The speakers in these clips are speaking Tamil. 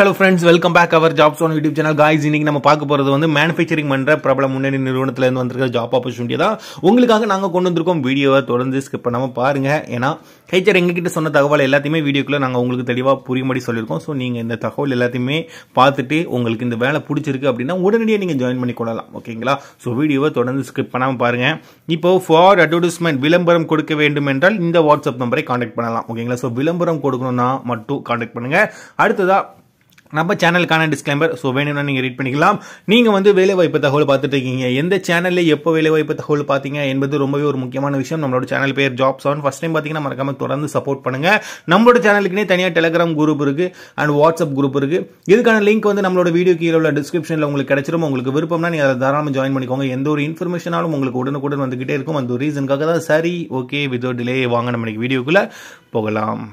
hello friends welcome back our jobs on YouTube channel guys இன்னைக்கு நம்ம பார்க்க போகிறது வந்து மேனுஃபேக்சரிங் பண்ணுற பிரபல முன்னணி நிறுவனத்துல இருந்து வந்திருக்கிற ஜாப் ஆப்பர்ச்சுனிட்டி தான் உங்களுக்காக நாங்கள் கொண்டு வந்திருக்கோம் வீடியோவை தொடர்ந்து ஸ்கிப் பண்ணாமல் பாருங்க ஏன்னா ஹெச்ஆர் எங்ககிட்ட சொன்ன தகவல் எல்லாத்தையுமே வீடியோக்குள்ள நாங்கள் உங்களுக்கு தெளிவாக புரியும்படி சொல்லியிருக்கோம் ஸோ நீங்கள் இந்த தகவல் எல்லாத்தையுமே பார்த்துட்டு உங்களுக்கு இந்த வேலை பிடிச்சிருக்கு அப்படின்னா உடனடியாக நீங்கள் ஜாயின் பண்ணி கொள்ளலாம் ஓகேங்களா ஸோ வீடியோவை தொடர்ந்து ஸ்கிப் பண்ணாமல் பாருங்க இப்போ ஃபார் அட்வர்டைஸ்மெண்ட் விளம்பரம் கொடுக்க வேண்டும் என்றால் இந்த வாட்ஸ்அப் நம்பரை காண்டாக்ட் பண்ணலாம் ஓகேங்களா ஸோ விளம்பரம் கொடுக்கணும்னா மட்டும் காண்டாக்ட் பண்ணுங்க அடுத்ததா நம்ம சேனலுக்கான டிஸ்க்ளைமர் ஸோ வேணும்னா நீங்கள் ரீட் பண்ணிக்கலாம் நீங்கள் வந்து வேலைவாய்ப்பு தகவல் பார்த்துட்டு இருக்கீங்க எந்த சேனலில் எப்போ வேலைவாய்ப்பு தகவல் பார்த்தீங்க என்பது ரொம்பவே ஒரு முக்கியமான விஷயம் நம்மளோட சேனல் பேர் ஜாப்ஸ் ஆன் ஃபஸ்ட் டைம் பார்த்தீங்கன்னா மறக்காம தொடர்ந்து சப்போர்ட் பண்ணுங்க நம்மளோட சேனலுக்குனே தனியாக டெலிகிராம் குரூப் இருக்கு அண்ட் வாட்ஸ்அப் குரூப் இருக்கு இதுக்கான லிங்க் வந்து நம்மளோட வீடியோ கீழே உள்ள டிஸ்கிரிப்ஷனில் உங்களுக்கு கிடைச்சிரும் உங்களுக்கு விருப்பம்னா நீங்கள் அதை தாராளமாக ஜாயின் பண்ணிக்கோங்க எந்த ஒரு இன்ஃபர்மேஷனாலும் உங்களுக்கு உடனுக்குடன் வந்துகிட்டே இருக்கும் அந்த ஒரு ரீசனுக்காக தான் சரி ஓகே விதவுட் டிலே வாங்க நம்ம இன்னைக்கு வீடியோக்குள்ளே போகலாம்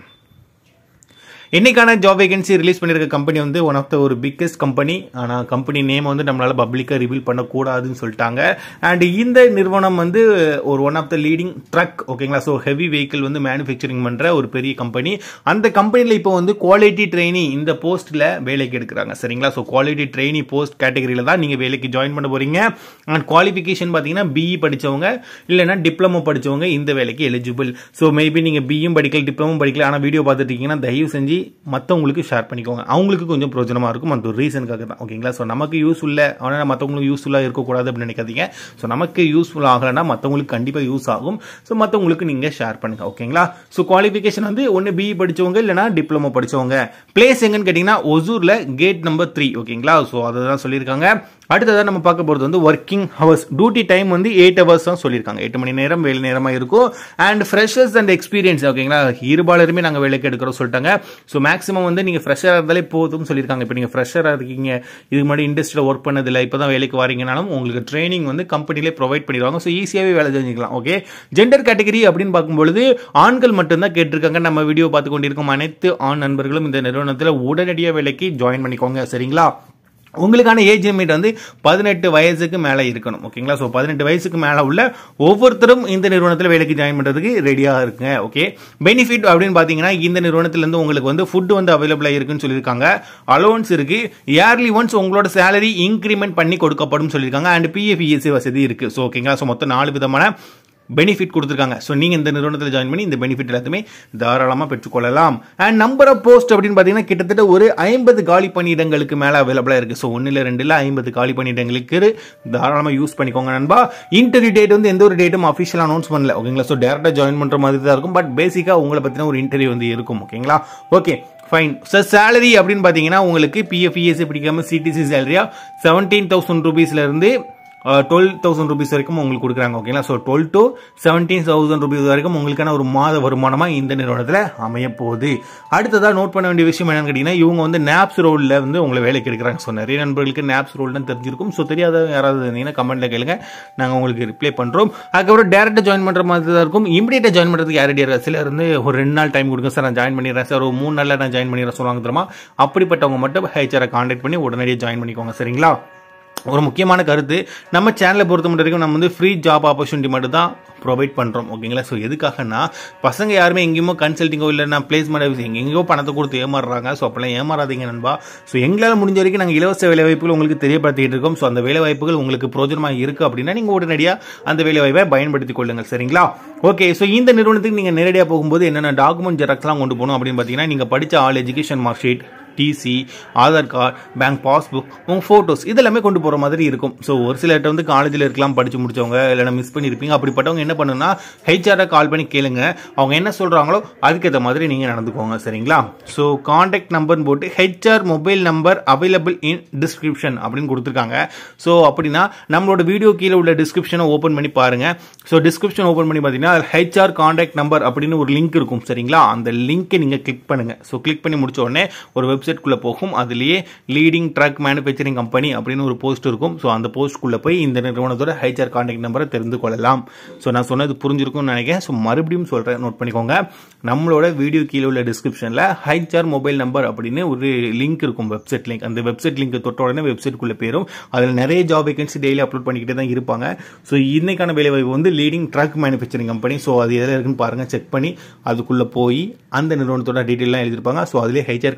இன்னைக்கான ஜாப் வேகன்சி ரிலீஸ் பண்ணியிருக்க கம்பெனி வந்து ஒன் ஆஃப் த ஒரு பிக்கஸ்ட் கம்பெனி ஆனால் கம்பெனி நேம் வந்து நம்மளால பப்ளிக்காக ரிவீல் பண்ணக்கூடாதுன்னு சொல்லிட்டாங்க அண்ட் இந்த நிறுவனம் வந்து ஒரு one of the leading truck ஓகேங்களா ஸோ ஹெவி வெஹிக்கிள் வந்து மேனுஃபேக்சரிங் பண்ணுற ஒரு பெரிய கம்பெனி அந்த கம்பெனியில் இப்போ வந்து குவாலிட்டி ட்ரெயினி இந்த போஸ்ட்டில் வேலைக்கு எடுக்கிறாங்க சரிங்களா ஸோ குவாலிட்டி ட்ரெயினி போஸ்ட் கேட்டகரியில் தான் நீங்கள் வேலைக்கு ஜாயின் பண்ண போறீங்க அண்ட் குவாலிஃபிகேஷன் பார்த்தீங்கன்னா பிஇ படித்தவங்க இல்லைன்னா டிப்ளமோ படித்தவங்க இந்த வேலைக்கு எலிஜிபிள் ஸோ மேபி நீங்கள் பிஇம் படிக்கல டிப்ளமோ படிக்கல ஆனால் வீடியோ பார்த்துட்டு இருக்கீங்கன்னா தயவு செஞ்சு மற்றவங்களுக்கு ஷேர் பண்ணிக்கோங்க அவங்களுக்கு கொஞ்சம் பிரோஜனமாக இருக்கும் அந்த ஒரு ரீசனுக்காக தான் ஓகேங்களா ஸோ நமக்கு யூஸ்ஃபுல்ல ஆனால் மற்றவங்களுக்கு யூஸ்ஃபுல்லாக இருக்கக்கூடாது அப்படின்னு நினைக்காதீங்க ஸோ நமக்கு யூஸ்ஃபுல் ஆகலைன்னா மற்றவங்களுக்கு கண்டிப்பாக யூஸ் ஆகும் ஸோ மற்றவங்களுக்கு நீங்கள் ஷேர் பண்ணுங்க ஓகேங்களா ஸோ குவாலிஃபிகேஷன் வந்து ஒன்று பிஇ படித்தவங்க இல்லைனா டிப்ளமோ படித்தவங்க பிளேஸ் எங்கன்னு கேட்டிங்கன்னா ஒசூரில் கேட் நம்பர் த்ரீ ஓகேங்களா ஸோ அதை தான் சொல்லியிருக்காங்க அடுத்ததாக நம்ம பார்க்க போகிறது வந்து ஒர்க்கிங் ஹவர்ஸ் டியூட்டி டைம் வந்து எயிட் ஹவர்ஸ் தான் சொல்லியிருக்காங்க எட்டு மணி நேரம் வேலை நேரமாக இருக்கும் அண்ட் ஃப்ரெஷர்ஸ் அண்ட் எக்ஸ்பீரியன்ஸ் ஓகேங்களா இருபாலருமே நாங்கள் வேலைக்கு எடுக்கிறோம் சொல்லிட்டாங்க ஸோ மேக்ஸிமம் வந்து நீங்கள் ஃப்ரெஷராக இருந்தாலே போதும்னு சொல்லியிருக்காங்க இப்போ நீங்கள் ஃப்ரெஷராக இருக்கீங்க இதுக்கு முன்னாடி இண்டஸ்ட்ரியில் ஒர்க் பண்ணதில்லை இப்போ தான் வேலைக்கு வரீங்கனாலும் உங்களுக்கு ட்ரைனிங் வந்து கம்பெனிலே ப்ரொவைட் பண்ணிடுவாங்க ஸோ ஈஸியாகவே வேலை செஞ்சுக்கலாம் ஓகே ஜெண்டர் கேட்டகரி அப்படின்னு பார்க்கும்பொழுது ஆண்கள் மட்டும்தான் கேட்டிருக்காங்க நம்ம வீடியோ பார்த்து கொண்டிருக்கும் அனைத்து ஆண் நண்பர்களும் இந்த நிறுவனத்தில் உடனடியாக வேலைக்கு ஜாயின் பண்ணிக்கோங்க சரிங்களா உங்களுக்கான ஏஜ் லிமிட் வந்து பதினெட்டு வயசுக்கு மேலே இருக்கணும் ஓகேங்களா ஸோ பதினெட்டு வயசுக்கு மேலே உள்ள ஒவ்வொருத்தரும் இந்த நிறுவனத்தில் வேலைக்கு ஜாயின் பண்ணுறதுக்கு ரெடியாக இருக்குங்க ஓகே பெனிஃபிட் அப்படின்னு பார்த்தீங்கன்னா இந்த நிறுவனத்திலேருந்து உங்களுக்கு வந்து ஃபுட் வந்து அவைலபிளாக இருக்குன்னு சொல்லியிருக்காங்க அலோவன்ஸ் இருக்கு இயர்லி ஒன்ஸ் உங்களோட சேலரி இன்க்ரிமெண்ட் பண்ணி கொடுக்கப்படும் சொல்லியிருக்காங்க அண்ட் பிஎஃப்இஎஸ்சி வசதி இருக்கு ஸோ ஓகேங்களா ஸோ மொத்தம் நாலு விதமான பெனிஃபிட் கொடுத்துருக்காங்க ஸோ நீங்கள் இந்த நிறுவனத்தில் ஜாயின் பண்ணி இந்த பெனிஃபிட் எல்லாத்தையுமே தாராளமாக பெற்றுக்கொள்ளலாம் அண்ட் நம்பர் ஆஃப் போஸ்ட் அப்படின்னு பார்த்தீங்கன்னா கிட்டத்தட்ட ஒரு ஐம்பது காலி பணியிடங்களுக்கு மேலே அவைலபிளாக இருக்குது ஸோ ஒன்றில் ரெண்டில் ஐம்பது காலி பணியிடங்களுக்கு தாராளமாக யூஸ் பண்ணிக்கோங்க நண்பா இன்டர்வியூ டேட் வந்து எந்த ஒரு டேட்டும் அஃபிஷியல் அனௌன்ஸ் பண்ணல ஓகேங்களா ஸோ டேரெக்டாக ஜாயின் பண்ணுற மாதிரி தான் இருக்கும் பட் பேசிக்காக உங்களை பற்றின ஒரு இன்டர்வியூ வந்து இருக்கும் ஓகேங்களா ஓகே ஃபைன் சார் சேலரி அப்படின்னு பார்த்தீங்கன்னா உங்களுக்கு பிஎஃப்இஎஸ்சி பிடிக்காம சிடிசி சேலரியா செவன்டீன் தௌசண்ட் ருபீஸ்லேருந்து டுவெல் தௌசண்ட் ருபீஸ் வரைக்கும் உங்களுக்கு கொடுக்குறாங்க ஓகேங்களா so twelve to seventeen thousand rupees வரைக்கும் உங்களுக்கான ஒரு மாத வருமானமாக இந்த நிறுவனத்தில் அமைய போகுது அடுத்ததாக நோட் பண்ண வேண்டிய விஷயம் என்னன்னு கேட்டிங்கன்னா இவங்க வந்து நேப்ஸ் ரோலில் வந்து உங்களை வேலைக்கு எடுக்கிறாங்க ஸோ நிறைய நண்பர்களுக்கு நேப்ஸ் ரோல்னு தெரிஞ்சிருக்கும் ஸோ தெரியாத யாராவது இருந்தீங்கன்னா கமெண்ட்டில் கேளுங்க நாங்கள் உங்களுக்கு ரிப்ளை பண்ணுறோம் அதுக்கப்புறம் டேரெக்டாக ஜாயின் பண்ணுற மாதிரி தான் இருக்கும் இமீடியட்டாக ஜாயின் பண்ணுறதுக்கு யார் ரெடியாக சில இருந்து ஒரு ரெண்டு நாள் டைம் கொடுங்க சார் நான் ஜாயின் பண்ணிடுறேன் சார் ஒரு மூணு நாளில் நான் ஜாயின் பண்ணிடுறேன் சொல்லுவாங்க தெரியுமா அப்படிப்பட்டவங்க மட்டும் ஹெச்ஆரை கான்டாக்ட் பண்ணி உடனடியாக ஜாயின் பண்ணிக்கோங்க சரிங்களா ஒரு முக்கியமான கருத்து நம்ம சேனலை பொறுத்த மட்டும் வரைக்கும் நம்ம வந்து ஃப்ரீ ஜாப் ஆப்பர்ச்சுனிட்டி மட்டும் தான் ப்ரொவைட் பண்ணுறோம் ஓகேங்களா ஸோ எதுக்காகனா பசங்க யாருமே எங்கேயுமோ கன்சல்ட்டிங்கோ இல்லைனா பிளேஸ்மெண்ட் எங்கெங்கேயோ பணத்தை கொடுத்து ஏமாறுறாங்க ஸோ அப்போல்லாம் ஏமாறாதீங்க நண்பா ஸோ எங்களால் முடிஞ்ச வரைக்கும் நாங்கள் இலவச வேலைவாய்ப்புகள் உங்களுக்கு தெரியப்படுத்திட்டு இருக்கோம் ஸோ அந்த வேலைவாய்ப்புகள் உங்களுக்கு பிரோஜனமாக இருக்குது அப்படின்னா நீங்கள் உடனடியாக அந்த வேலைவாய்ப்பை பயன்படுத்திக் கொள்ளுங்கள் சரிங்களா ஓகே ஸோ இந்த நிறுவனத்துக்கு நீங்கள் நேரடியாக போகும்போது என்னென்ன டாக்குமெண்ட் ஜெராக்ஸ்லாம் கொண்டு போகணும் அப்படின்னு பார்த்தீங்கன்னா நீங்கள் படித்த all education mark sheet TC Aadhaar card bank passbook உங்கள் ஃபோட்டோஸ் இதெல்லாமே கொண்டு போகிற மாதிரி இருக்கும் ஸோ ஒரு சிலர்கிட்ட வந்து காலேஜில் இருக்கலாம் படித்து முடிச்சவங்க இல்லைனா மிஸ் பண்ணியிருப்பீங்க அப்படிப்பட்டவங்க என்ன பண்ணுன்னா ஹெச்ஆரை கால் பண்ணி கேளுங்க அவங்க என்ன சொல்கிறாங்களோ அதுக்கேற்ற மாதிரி நீங்கள் நடந்துக்கோங்க சரிங்களா ஸோ காண்டாக்ட் நம்பர்னு போட்டு HR mobile number available in description அப்படின்னு கொடுத்துருக்காங்க ஸோ அப்படின்னா நம்மளோட வீடியோ கீழே உள்ள டிஸ்கிரிப்ஷனை ஓப்பன் பண்ணி பாருங்கள் ஸோ டிஸ்கிரிப்ஷன் ஓப்பன் பண்ணி பார்த்தீங்கன்னா ஹெச்ஆர் காண்டாக்ட் நம்பர் அப்படின்னு ஒரு லிங்க் இருக்கும் சரிங்களா அந்த லிங்க்கை நீங்கள் கிளிக் பண்ணுங்கள் ஸோ கிளிக் பண்ணி முடிச்ச உடனே ஒரு வெப்சைட் வெப்சைட்குள்ளே போகும் அதுலேயே லீடிங் ட்ரக் மேனுஃபேக்சரிங் கம்பெனி அப்படின்னு ஒரு போஸ்ட் இருக்கும் ஸோ அந்த போஸ்ட்குள்ளே போய் இந்த நிறுவனத்தோட ஹெச்ஆர் கான்டாக்ட் நம்பரை தெரிந்து கொள்ளலாம் ஸோ நான் சொன்னது புரிஞ்சிருக்கும்னு நினைக்கிறேன் ஸோ மறுபடியும் சொல்கிறேன் நோட் பண்ணிக்கோங்க நம்மளோட வீடியோ கீழே உள்ள டிஸ்கிரிப்ஷனில் ஹெச்ஆர் மொபைல் நம்பர் அப்படின்னு ஒரு லிங்க் இருக்கும் வெப்சைட் லிங்க் அந்த வெப்சைட் லிங்க் தொட்ட உடனே வெப்சைட்குள்ளே போயிடும் அதில் நிறைய ஜாப் வேகன்சி டெய்லி அப்லோட் பண்ணிக்கிட்டே தான் இருப்பாங்க ஸோ இன்னைக்கான வேலைவாய்ப்பு வந்து leading truck manufacturing company so அது எதில் இருக்குன்னு பாருங்கள் செக் பண்ணி அதுக்குள்ளே போய் அந்த நிறுவனத்தோட டீட்டெயிலாம் எழுதியிருப்பாங்க ஸோ அதிலே ஹெச்ஆர் கான்டாக்ட் நம்பர்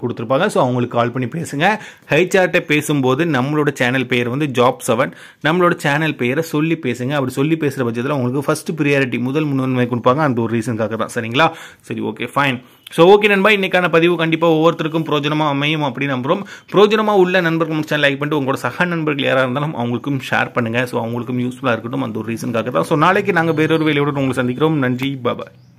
கொடுத்துருப்பாங்க ஸோ அவங்களுக்கு கால் பண்ணி பேசுங்க ஹெச்ஆர்ட்ட பேசும்போது நம்மளோட சேனல் பெயர் வந்து ஜாப் செவன் நம்மளோட சேனல் பெயரை சொல்லி பேசுங்க அப்படி சொல்லி பேசுகிற பட்சத்தில் உங்களுக்கு ஃபர்ஸ்ட் ப்ரியாரிட்டி முதல் முன்னுரிமை கொடுப்பாங்க அந்த ஒரு ரீசனுக்காக தான் சரிங்களா சரி ஓகே ஃபைன் ஸோ ஓகே நண்பா இன்னைக்கான பதிவு கண்டிப்பாக ஒவ்வொருத்தருக்கும் பிரோஜனமாக அமையும் அப்படின்னு நம்புறோம் பிரோஜனமாக உள்ள நண்பர்கள் நம்ம சேனல் லைக் பண்ணிட்டு உங்களோட சக நண்பர்கள் யாராக இருந்தாலும் அவங்களுக்கும் ஷேர் பண்ணுங்க ஸோ அவங்களுக்கும் யூஸ்ஃபுல்லாக இருக்கட்டும் அந்த ஒரு ரீசனுக்காக தான் ஸோ நாளைக்கு நாங்கள் வேறொரு வேலையோடு உங்களை சந்திக்கிறோம் நன்றி பாபாய்